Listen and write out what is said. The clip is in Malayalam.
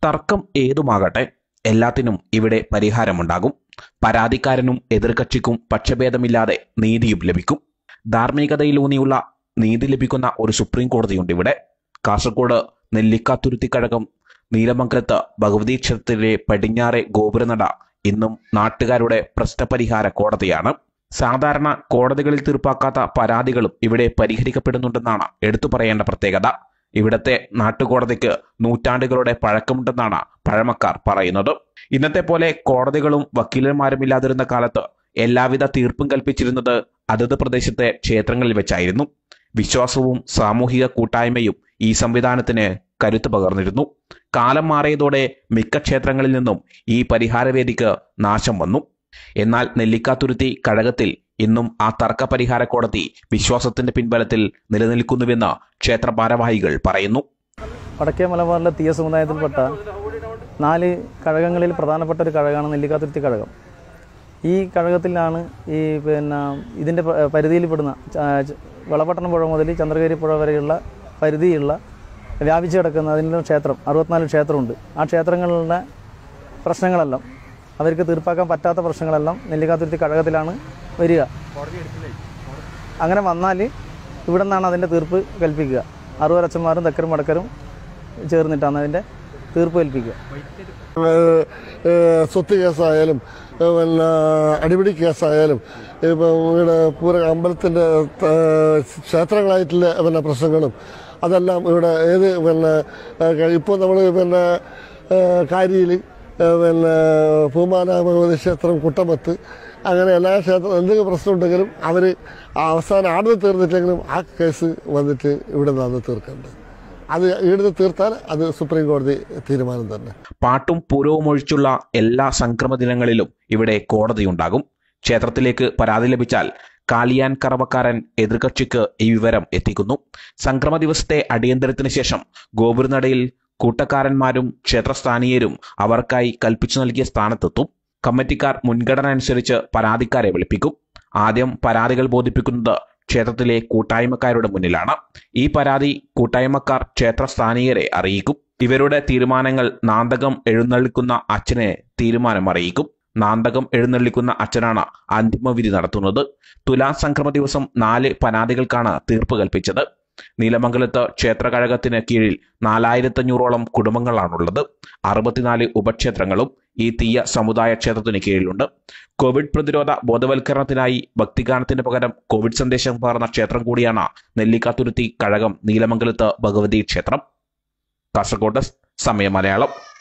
തർക്കം ഏതുമാകട്ടെ എല്ലാത്തിനും ഇവിടെ പരിഹാരമുണ്ടാകും പരാതിക്കാരനും എതിർകക്ഷിക്കും പക്ഷഭേദമില്ലാതെ നീതിയും ലഭിക്കും ധാർമ്മികതയിലൂന്നിയുള്ള നീതി ലഭിക്കുന്ന ഒരു സുപ്രീം കോടതിയുണ്ട് ഇവിടെ കാസർഗോഡ് നെല്ലിക്കാത്തുരുത്തി കഴകം നീലമംഗലത്ത് ഭഗവതി ക്ഷേത്രത്തിലെ പടിഞ്ഞാറെ ഗോപുരനട ഇന്നും നാട്ടുകാരുടെ പ്രശ്നപരിഹാര കോടതിയാണ് സാധാരണ കോടതികളിൽ തീർപ്പാക്കാത്ത പരാതികളും ഇവിടെ പരിഹരിക്കപ്പെടുന്നുണ്ടെന്നാണ് എടുത്തു പറയേണ്ട പ്രത്യേകത ഇവിടത്തെ നാട്ടുകോടതിക്ക് നൂറ്റാണ്ടുകളുടെ പഴക്കമുണ്ടെന്നാണ് പഴമക്കാർ പറയുന്നത് ഇന്നത്തെ പോലെ കോടതികളും വക്കീലന്മാരും ഇല്ലാതിരുന്ന കാലത്ത് എല്ലാവിധ തീർപ്പും കൽപ്പിച്ചിരുന്നത് അതത് പ്രദേശത്തെ ക്ഷേത്രങ്ങളിൽ വെച്ചായിരുന്നു വിശ്വാസവും സാമൂഹിക കൂട്ടായ്മയും ഈ സംവിധാനത്തിന് കരുത്ത് പകർന്നിരുന്നു കാലം മാറിയതോടെ മിക്ക ക്ഷേത്രങ്ങളിൽ നിന്നും ഈ പരിഹാരവേദിക്ക് നാശം വന്നു എന്നാൽ നെല്ലിക്കാത്തുരുത്തി കഴകത്തിൽ ഇന്നും ആ തർക്ക പരിഹാര കോടതി വിശ്വാസത്തിന്റെ പിൻബലത്തിൽ നിലനിൽക്കുന്നുവെന്ന് ക്ഷേത്ര ഭാരവാഹികൾ പറയുന്നു വടക്കേ മലബാറിലെ തീയ സമുദായത്തിൽപ്പെട്ട നാല് കഴകങ്ങളിൽ പ്രധാനപ്പെട്ട ഒരു കഴകമാണ് നെല്ലിക്കാത്തുരുത്തി കഴകം ഈ കഴകത്തിലാണ് ഈ പിന്നെ ഇതിൻ്റെ പ- പരിധിയിൽപ്പെടുന്ന ച- ച- വളപട്ടണം പുഴ മുതൽ ചന്ദ്രഗിരി പുഴ വരെയുള്ള പരിധിയുള്ള വ്യാപിച്ചു കിടക്കുന്ന അതിൻ്റെ ക്ഷേത്രം അറുപത്തിനാല് ക്ഷേത്രമുണ്ട് ആ ക്ഷേത്രങ്ങളിലെ പ്രശ്നങ്ങളെല്ലാം അവർക്ക് തീർപ്പാക്കാൻ പറ്റാത്ത പ്രശ്നങ്ങളെല്ലാം നെല്ലിക്കാത്തുരുത്തി കഴകത്തിലാണ് വരിക അങ്ങനെ വന്നാൽ ഇവിടെ നിന്നാണ് അതിൻ്റെ തീർപ്പ് കൽപ്പിക്കുക അറുപരച്ചന്മാരും തെക്കരും വടക്കരും ചേർന്നിട്ടാണ് അതിൻ്റെ തീർപ്പ് കൽപ്പിക്കുക ഏഹ് ഏഹ് സ്വത്ത് കേസായാലും ഏഹ് പിന്നെ അടിപിടി കേസായാലും ഇപ്പം ഇവിടെ പൂര അമ്പലത്തിൻ്റെ ക്ഷേത്രങ്ങളായിട്ടുള്ള പിന്നെ പ്രശ്നങ്ങളും അതെല്ലാം ഇവിടെ ഏത് പിന്നെ ഇപ്പോൾ നമ്മൾ പിന്നെ കാരിയിൽ പിന്നെ പൂമാന ഭഗവതി ക്ഷേത്രം കുട്ടമത്ത് അങ്ങനെ എല്ലാ ക്ഷേത്രം എന്തെങ്കിലും പ്രശ്നമുണ്ടെങ്കിലും അവർ അവസാനം ആടുന്ന് തീർന്നിട്ടെങ്കിലും ആ കേസ് വന്നിട്ട് ഇവിടെ നിന്നാണ് തീർക്കേണ്ടത് അത് ഇവിടുന്ന് തീർത്താൽ അത് സുപ്രീം കോടതി തീരുമാനം തന്നെ പാട്ടും പൂരവും ഒഴിച്ചുള്ള എല്ലാ സംക്രമ ദിനങ്ങളിലും ഇവിടെ കോടതിയുണ്ടാകും ക്ഷേത്രത്തിലേക്ക് പരാതി ലഭിച്ചാൽ കാലിയാൻ കറവക്കാരൻ എതിർകക്ഷിക്ക് ഈ വിവരം എത്തിക്കുന്നു സംക്രമ ദിവസത്തെ അടിയന്തരത്തിന് ശേഷം ഗോപുരനടയിൽ കൂട്ടക്കാരന്മാരും ക്ഷേത്രസ്ഥാനീയരും അവർക്കായി കൽപ്പിച്ചു നൽകിയ സ്ഥാനത്തെത്തും കമ്മിറ്റിക്കാർ മുൻഗണന അനുസരിച്ച് പരാതിക്കാരെ വിളിപ്പിക്കും ആദ്യം പരാതികൾ ബോധിപ്പിക്കുന്നത് ക്ഷേത്രത്തിലെ കൂട്ടായ്മക്കാരുടെ മുന്നിലാണ് ഈ പരാതി കൂട്ടായ്മക്കാർ ക്ഷേത്ര സ്ഥാനീയരെ അറിയിക്കും ഇവരുടെ തീരുമാനങ്ങൾ നാന്തകം എഴുന്നള്ളിക്കുന്ന അച്ഛനെ തീരുമാനം അറിയിക്കും നാന്തകം എഴുന്നള്ളിക്കുന്ന അച്ഛനാണ് അന്തിമവിധി നടത്തുന്നത് തുലാം സംക്രമ ദിവസം നാല് പരാതികൾക്കാണ് തീർപ്പ് കൽപ്പിച്ചത് നീലമംഗലത്ത് ക്ഷേത്രകഴകത്തിന് കീഴിൽ നാലായിരത്തഞ്ഞൂറോളം കുടുംബങ്ങളാണുള്ളത് അറുപത്തിനാല് ഉപക്ഷേത്രങ്ങളും ഈ തീയ സമുദായ ക്ഷേത്രത്തിന് കീഴിലുണ്ട് കോവിഡ് പ്രതിരോധ ബോധവൽക്കരണത്തിനായി ഭക്തിഗാനത്തിന് പകരം കോവിഡ് സന്ദേശം പകർന്ന ക്ഷേത്രം കൂടിയാണ് നെല്ലിക്കാത്തുരുത്തി കഴകം നീലമംഗലത്ത് ഭഗവതി ക്ഷേത്രം കാസർഗോഡ് സമയ മലയാളം